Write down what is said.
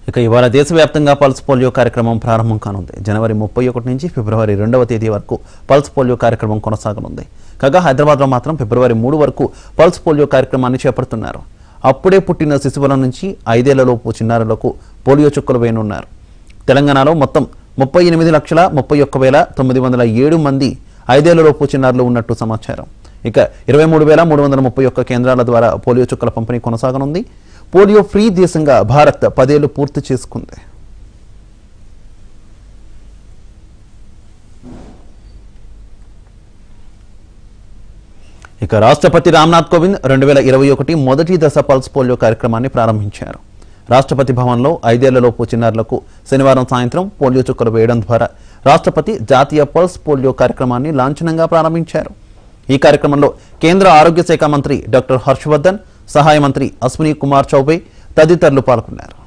ఇక ఇవాళ దేశవ్యాప్తంగా పల్స్ పోలియో కార్యక్రమం ప్రారంభం కానుంది జనవరి ముప్పై ఒకటి నుంచి ఫిబ్రవరి రెండవ తేదీ వరకు పల్స్ పోలియో కార్యక్రమం కొనసాగనుంది కాగా హైదరాబాద్లో మాత్రం ఫిబ్రవరి మూడు వరకు పల్స్ పోలియో కార్యక్రమాన్ని చేపడుతున్నారు అప్పుడే పుట్టిన శిశువుల నుంచి ఐదేళ్లలోపు చిన్నారులకు పోలియో చుక్కలు వేయనున్నారు తెలంగాణలో మొత్తం ముప్పై ఎనిమిది లక్షల ముప్పై ఒక్క వేల తొమ్మిది వందల ఏడు మంది ఐదేళ్లలోపు చిన్నారులు ఉన్నట్టు సమాచారం ఇక ఇరవై మూడు వేల మూడు వందల ముప్పై ఒక్క కేంద్రాల ద్వారా పోలియో చుక్కల పంపిణీ కొనసాగనుంది పోలియో ఫ్రీ దేశంగా భారత్ పదేళ్లు పూర్తి చేసుకుంది ఇక రాష్ట్రపతి రామ్నాథ్ కోవింద్ రెండు వేల ఇరవై ఒకటి మొదటి దశ పల్స్ పోలియో కార్యక్రమాన్ని ప్రారంభించారు రాష్ట్రపతి భవన్లో ఐదేళ్లలోపు చిన్నారులకు శనివారం సాయంత్రం పోలియో చుక్కలు వేయడం ద్వారా రాష్ట్రపతి జాతీయ పల్స్ పోలియో కార్యక్రమాన్ని లాంఛనంగా ప్రారంభించారు ఈ కార్యక్రమంలో కేంద్ర ఆరోగ్య శాఖ మంత్రి డాక్టర్ హర్షవర్ధన్ సహాయ మంత్రి అశ్విని కుమార్ చౌబే తదితరులు పాల్గొన్నారు